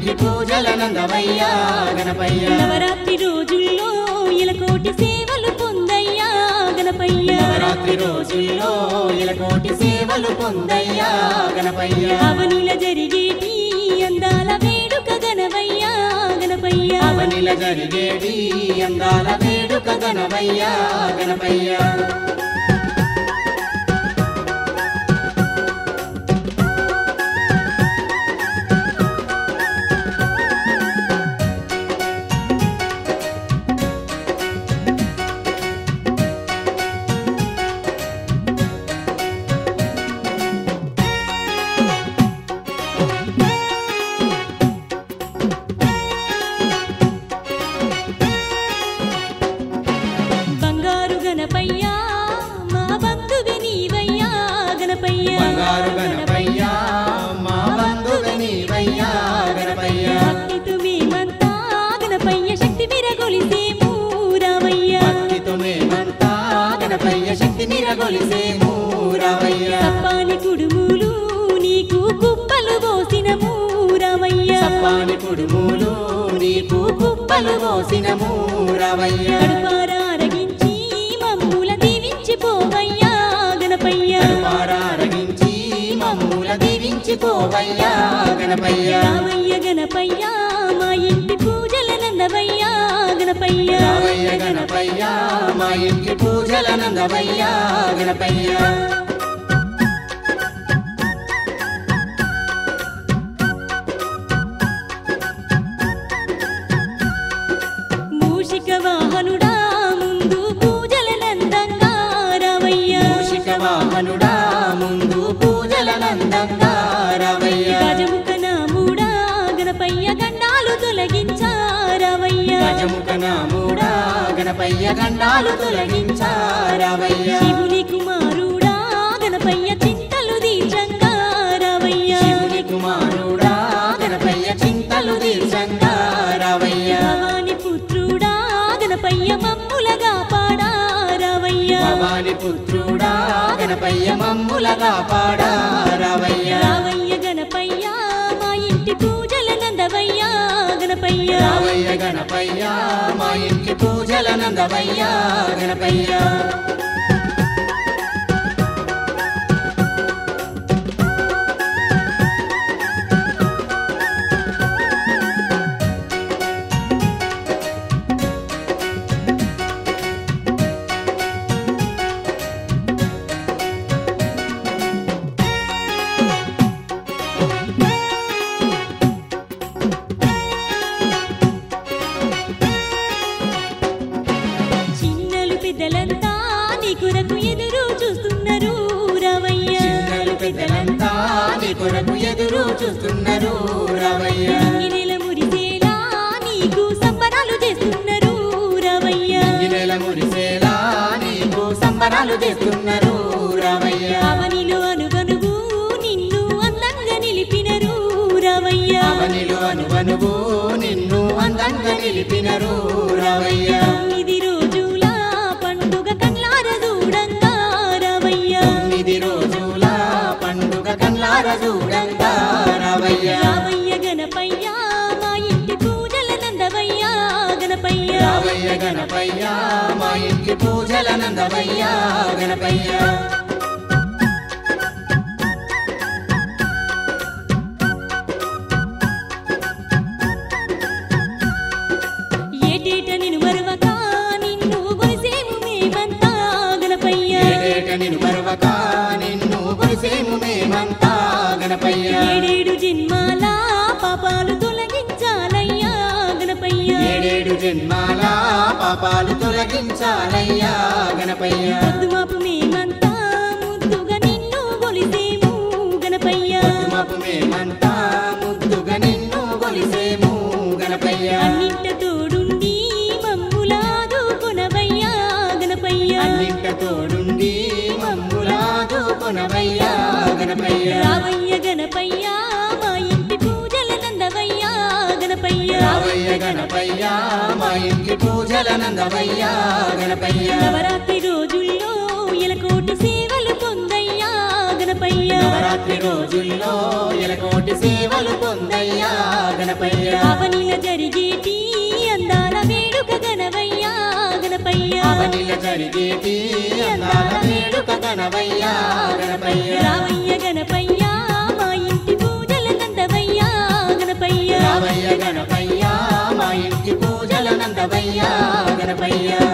ఇంటి పూజలనందవయ్యా గణపయ్య నవరాత్రి రోజుల్లో ఇలకోటి సేవలు పొందయ్యా గణపయ్య నవరాత్రి రోజుల్లో ఇలకోటి సేవలు పొందయ్యా గణపయ్య అవనిల జరిగేటి అందాల వేడుక గణవయ్యా గణపయ్య అవనిల జరిగేడి అందాల వేడుక గణపయ్యా గణపయ్య బంగారు గణపయ్య మా బంధువి నీవయ్యా గణపయ్య బంగారు గణపయ్యా మా బంధువు నీవయ్యా గణపయ్య భక్తితో మేమంతా గణపయ్య శక్తి విరగొలిసేము రామయ్య భక్తితో మేమంతా గణపయ్య శక్తి నిరగొలిసేము రామయ్య సప్పాని కుడుములు నీకు కుప్పలు పోసినము రామయ్య సప్పాని కుడుములు నీకు కుప్పలు పోసినము రామయ్య కడుపారా అరగించి మమ్ముల దీవించి పోవయ్యా గణపయ్య కడుపారారగించి మమ్ముల దీవించిపోవయ్యా గణపయ్య రామయ్య గణపయ్య మా ఇంటి పూజల నందవయ్యా గణపయ్య రామయ్య గణపయ్య మా ఇంటి పూజలనందవయ్యా గణపయ్య మూషిక వాహనుడా ముందు పూజల నందంగా రామయ్య మూషిక వాహనుడా ముందు పూజలనందంగా రామయ్య గజముఖ నాముడా గణపయ్య గండాలు తొలగించా రామయ్య గజముఖ నాముడా గణపయ్య గండాలు తొలగించా రామయ్య శివుని కుమారుడా గణపయ్య చింతలు దీర్ఘంగా రామయ్య శివుని కుమారుడా గణపయ్య చింతలు తీర్చంగా రామయ్య భవాని పుత్రుడా గణపయ్య మమ్ములగా పాడా రామయ్య భవాని పుత్రుడా గణపయ్య మమ్ములగా పాడా రామయ్య రామయ్య గణపయ్య మా ఇంటి పూజల నందవయ్య గణపయ్య రామయ్య గణపయ్య మా ఇంటి పూజలనందవయ్యా గణపయ్య చిన్నలు పెద్దలంతా నీ కొరకు ఎదురు చూస్తున్నారు రామయ్య చిన్నలు పెద్దలంతా నీ కొరకు ఎదురు చూస్తున్నారు రామయ్య ఈ నెల మురిసేలా నీకు సంబరాలు చేస్తున్నారు రామయ్య ఈ నెల మురిసేలా నీకు సంబరాలు చేస్తున్నారు రామయ్య అవనిలో అనుగనువు నిన్ను అందంగా నిలిపినరు రామయ్య అవనిలు అనువనువు నిన్ను అందంగా నిలిపినరు రామయ్య తొమ్మిది రోజుల పండుగ కళ్ళార చూడంగా రామయ్య తొమ్మిది రోజుల పండుగ కన్లార చూడంగా రామయ్య రామయ్య గణపయ్య మా ఇంటి పూజల నందవయ్య గణపయ్య రామయ్య గణపయ్య మా ఇంటి పూజలనందవయ్యా గణపయ్య ఏటేట నిన్ను మరవక నిన్ను కొలిసేము మేమంతా గణపయ్య ఏడేట నిన్ను మరవక నిన్ను కొలిసేము మేమంతా గణపయ్య ఏడేడు జన్మాల పాపాలు తొలగించాలయ్యా గణపయ్య ఏడేడు జన్మాల పాపాలు తొలగించాలయ్యా గణపయ్య పొద్దుమాపు మేమంతా ముద్దుగా నిన్ను కొలిసేము గణపయ్య మాపు మేమంతా ముద్దుగా నిన్ను కొలిసేము గణపయ్య అన్నింట తోడుండి మమ్ములాదు కొనవయ్యా గణపయ్య అన్నింట తోడుండి మమ్ములాదు కొనవయ్యా గణపయ్య రావయ్య గణపయ్య మా ఇంటి పూజల నందవయ్యా గణపయ్య రావయ్య గణపయ్య మా ఇంటి పూజలనందవయ్యా గణపయ్య నవరాత్రి రోజుల్లో ఎలకోటి సేవలు పొందయ్యా గణపయ్య గణపయ్య నవరాత్రి రోజుల్లో ఎలకోటి సేవలు పొందయ్యా గణపయ్య అవనిల జరిగేటి అందాల వేడుక గణవయ్య గణపయ్య అవనిల జరిగేటి అందాల వేడుక గణవయ్యా గణపయ్య రావయ్య గణపయ్య మా ఇంటి పూజల నందవయ్య గణపయ్య రావయ్య గణపయ్య మా ఇంటి పూజల నందవయ్యా గణపయ్య